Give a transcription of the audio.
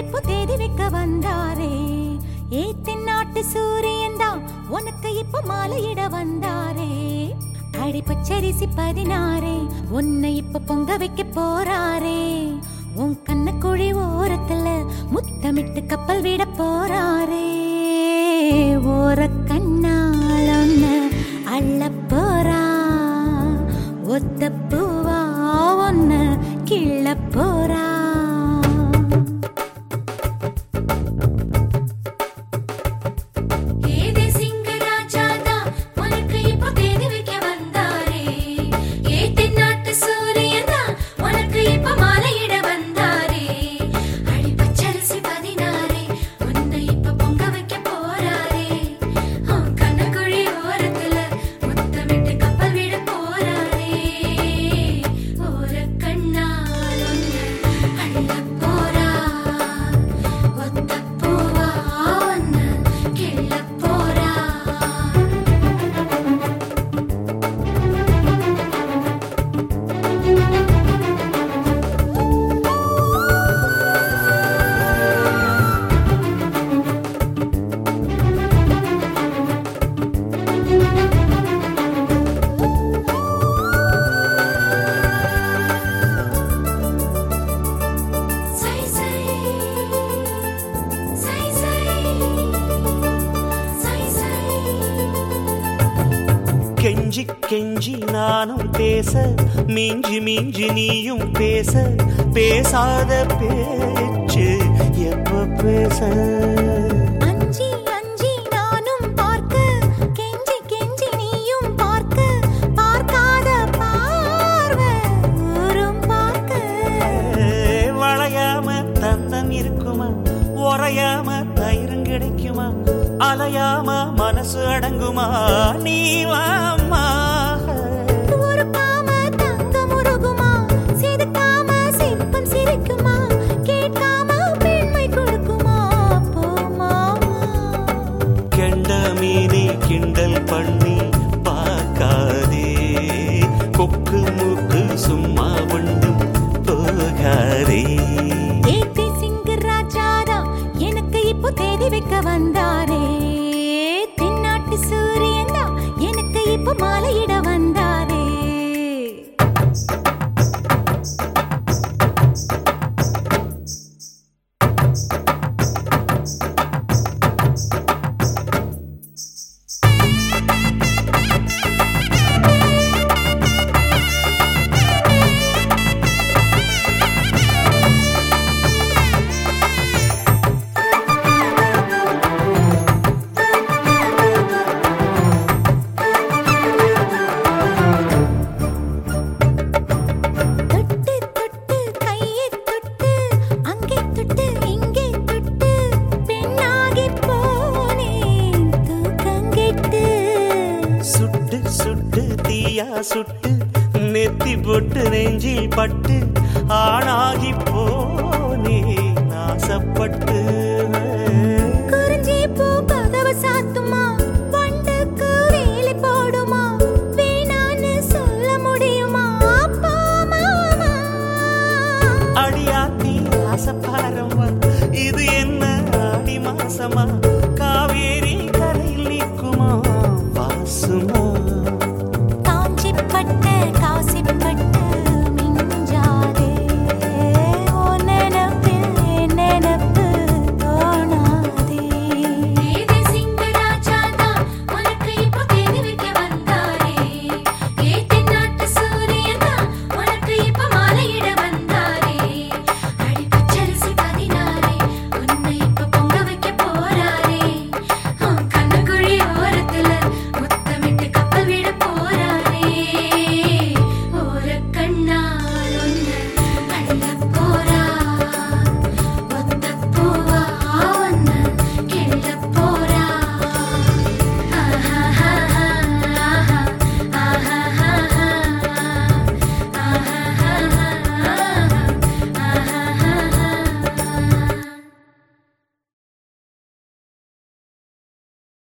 இப்போ தேதி வைக்க வந்தாரே ஏ தென்னாட்டு சூரியன் தான் உனக்கு இப்போ மாலையிட வந்தாரே அடி பச்சரிசி பதினாறே உன்னை இப்ப பொங்க வைக்க போறாரே உன் கண்ண குழி ஓரத்துல முத்தமிட்டு கப்பல் விட போறாரே ஓர கண்ணால் ஒன்னு அள்ள போறா ஒத்த பூவா ஒன்னு கிள்ள போறா ஏதே சிங்கராஜாதா உனக்கு இப்போ தேதி வைக்க வந்தாரே ஏ தென்னாட்டு சூரியனா உனக்கு இப்போ மாலையிட வந்தாரே அடி பச்சரிசி பதினாரே உன்னை இப்போ பொங்க வைக்க போறாரே அவன் கண்ணக்குழி ஓரத்துல முத்தமிட்டு கப்பல் விட போறாரே ஓர கண்ணால் ஒன்னு அள்ள போறா ஒத்த பூவா ஒன்னு கிள்ள போறா சை சை சை சை சை சை கெஞ்சி கெஞ்சி நானும் பேச மிஞ்சி மிஞ்சி நீயும் பேச பேசாத பேச்சு எப்ப பேச அஞ்சி அஞ்சி நானும் பார்க்க கெஞ்சி கெஞ்சி நீயும் பார்க்க பார்க்காத பார்வை ஊரும் பார்க்க வளையாம தந்தம் இருக்குமா உறையாம தயிரும் கிடைக்குமா அலையாம மனசு அடங்குமா நீ வாம்மா ஒரு காம தங்கம் உருகுமா செதுக்காம சிற்பம் சிரிக்குமா கேட்காம பெண்மை கொடுக்குமா போமா கெண்ட மீனி கிண்டல் பண்ணி பார்க்காதே கொக்கு மூக்கு சும்மா ஒன்றும் போகாதே ஏத்தி சிங்கு ராஜாதா எனக்கு இப்போ தேதி வைக்க வந்தாரே தென்னாட்டு சூரியன் தான் எனக்கு இப்போ மாலையிட வந்தாரே தொட்டு தொட்டு கையை தொட்டு அங்கே தொட்டு இங்கே தொட்டு பெண்ணாகி போனேன் தூக்கங்கெட்டு சுட்டு சுட்டு தீயா சுட்டு நெத்தி பொட்டு நெஞ்சில் பட்டு ஆணாகி போனே நாசப்பட்டு